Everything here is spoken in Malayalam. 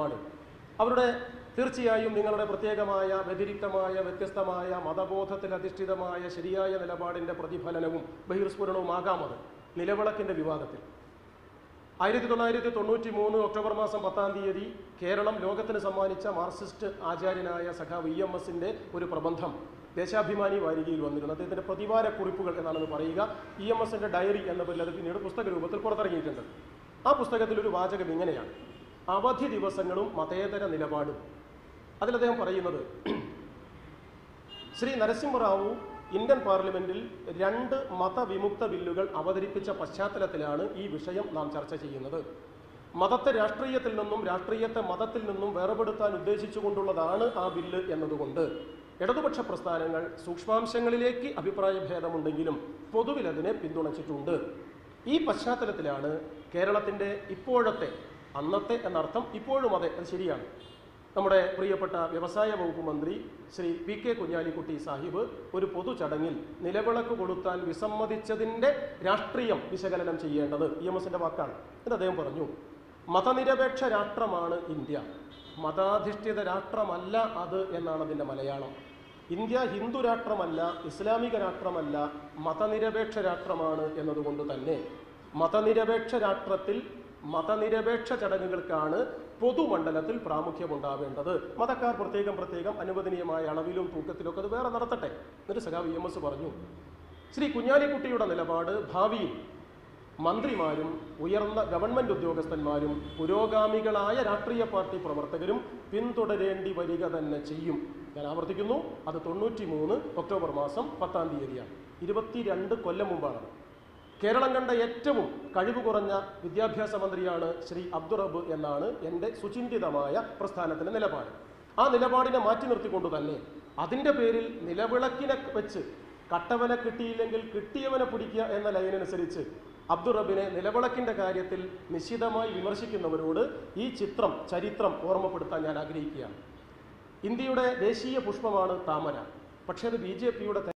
ആണ് അവരുടെ തീർച്ചയായും നിങ്ങളുടെ പ്രത്യേകമായ വ്യതിരിക്തമായ വ്യത്യസ്തമായ മതബോധത്തിൽ അധിഷ്ഠിതമായ ശരിയായ നിലപാടിന്റെ പ്രതിഫലനവും ബഹിർസ്ഫുരണവുമാകാം അത് നിലവിളക്കിന്റെ വിവാദത്തിൽ ആയിരത്തി തൊള്ളായിരത്തി തൊണ്ണൂറ്റി മൂന്ന് ഒക്ടോബർ മാസം പത്താം തീയതി കേരളം ലോകത്തിന് സമ്മാനിച്ച മാർക്സിസ്റ്റ് ആചാര്യനായ സഖാവ് ഇ എം എസിന്റെ ഒരു പ്രബന്ധം ദേശാഭിമാനി വാരികയിൽ വന്നിരുന്നു അദ്ദേഹത്തിന്റെ പ്രതിവാര കുറിപ്പുകൾ എന്നാണ് പറയുക ഇ എം എസിന്റെ ഡയറി എന്ന പേരിൽ അത് പിന്നീട് പുസ്തക രൂപത്തിൽ പുറത്തിറങ്ങിയിട്ടുണ്ട് ആ പുസ്തകത്തിൽ ഒരു വാചകം ഇങ്ങനെയാണ് അവധി ദിവസങ്ങളും മതേതര നിലപാടും അതിൽ അദ്ദേഹം പറയുന്നത് ശ്രീ നരസിംഹറാവു ഇന്ത്യൻ പാർലമെന്റിൽ രണ്ട് മതവിമുക്ത ബില്ലുകൾ അവതരിപ്പിച്ച പശ്ചാത്തലത്തിലാണ് ഈ വിഷയം നാം ചർച്ച ചെയ്യുന്നത് മതത്തെ രാഷ്ട്രീയത്തിൽ നിന്നും രാഷ്ട്രീയത്തെ മതത്തിൽ നിന്നും വേർപെടുത്താൻ ഉദ്ദേശിച്ചുകൊണ്ടുള്ളതാണ് ആ ബില്ല് എന്നതുകൊണ്ട് ഇടതുപക്ഷ പ്രസ്ഥാനങ്ങൾ സൂക്ഷ്മാംശങ്ങളിലേക്ക് അഭിപ്രായ ഭേദമുണ്ടെങ്കിലും പൊതുവിൽ അതിനെ പിന്തുണച്ചിട്ടുണ്ട് ഈ പശ്ചാത്തലത്തിലാണ് കേരളത്തിന്റെ ഇപ്പോഴത്തെ അന്നത്തെ എന്നർത്ഥം ഇപ്പോഴും അതെ അത് ശരിയാണ് നമ്മുടെ പ്രിയപ്പെട്ട വ്യവസായ വകുപ്പ് മന്ത്രി ശ്രീ പി കെ കുഞ്ഞാലിക്കുട്ടി സാഹിബ് ഒരു പൊതു ചടങ്ങിൽ നിലവിളക്ക് കൊളുത്താൻ വിസമ്മതിച്ചതിൻ്റെ രാഷ്ട്രീയം വിശകലനം ചെയ്യേണ്ടത് ഇ എം എസിൻ്റെ വാക്കാണ് എന്ന് അദ്ദേഹം പറഞ്ഞു മതനിരപേക്ഷ രാഷ്ട്രമാണ് ഇന്ത്യ മതാധിഷ്ഠിത രാഷ്ട്രമല്ല അത് എന്നാണ് അതിൻ്റെ മലയാളം ഇന്ത്യ ഹിന്ദു രാഷ്ട്രമല്ല ഇസ്ലാമിക രാഷ്ട്രമല്ല മതനിരപേക്ഷ രാഷ്ട്രമാണ് എന്നതുകൊണ്ട് തന്നെ മതനിരപേക്ഷ രാഷ്ട്രത്തിൽ മതനിരപേക്ഷ ചടങ്ങുകൾക്കാണ് പൊതുമണ്ഡലത്തിൽ പ്രാമുഖ്യമുണ്ടാവേണ്ടത് മതക്കാർ പ്രത്യേകം പ്രത്യേകം അനുവദനീയമായ അളവിലും തൂക്കത്തിലൊക്കെ അത് വേറെ നടത്തട്ടെ എന്നിട്ട് സഖാവ് ഇ എം എസ് പറഞ്ഞു ശ്രീ കുഞ്ഞാലിക്കുട്ടിയുടെ നിലപാട് ഭാവിയിൽ മന്ത്രിമാരും ഉയർന്ന ഗവൺമെന്റ് ഉദ്യോഗസ്ഥന്മാരും പുരോഗാമികളായ രാഷ്ട്രീയ പാർട്ടി പ്രവർത്തകരും പിന്തുടരേണ്ടി വരിക തന്നെ ചെയ്യും ഞാൻ ആവർത്തിക്കുന്നു അത് തൊണ്ണൂറ്റി മൂന്ന് ഒക്ടോബർ മാസം പത്താം തീയതിയാണ് ഇരുപത്തിരണ്ട് കൊല്ലം മുമ്പാണ് കേരളം കണ്ട ഏറ്റവും കഴിവ് കുറഞ്ഞ വിദ്യാഭ്യാസ മന്ത്രിയാണ് ശ്രീ അബ്ദുറബ് എന്നാണ് എൻ്റെ സുചിന്തിതമായ പ്രസ്ഥാനത്തിൻ്റെ നിലപാട് ആ നിലപാടിനെ മാറ്റി നിർത്തിക്കൊണ്ട് തന്നെ അതിൻ്റെ പേരിൽ നിലവിളക്കിനെ വെച്ച് കട്ടവനെ കിട്ടിയില്ലെങ്കിൽ കിട്ടിയവനെ പിടിക്കുക എന്ന ലൈനനുസരിച്ച് അബ്ദുറബിനെ നിലവിളക്കിൻ്റെ കാര്യത്തിൽ നിശിതമായി വിമർശിക്കുന്നവരോട് ഈ ചിത്രം ചരിത്രം ഓർമ്മപ്പെടുത്താൻ ഞാൻ ആഗ്രഹിക്കുകയാണ് ഇന്ത്യയുടെ ദേശീയ പുഷ്പമാണ് താമര പക്ഷേ അത് ബി ജെ പിയുടെ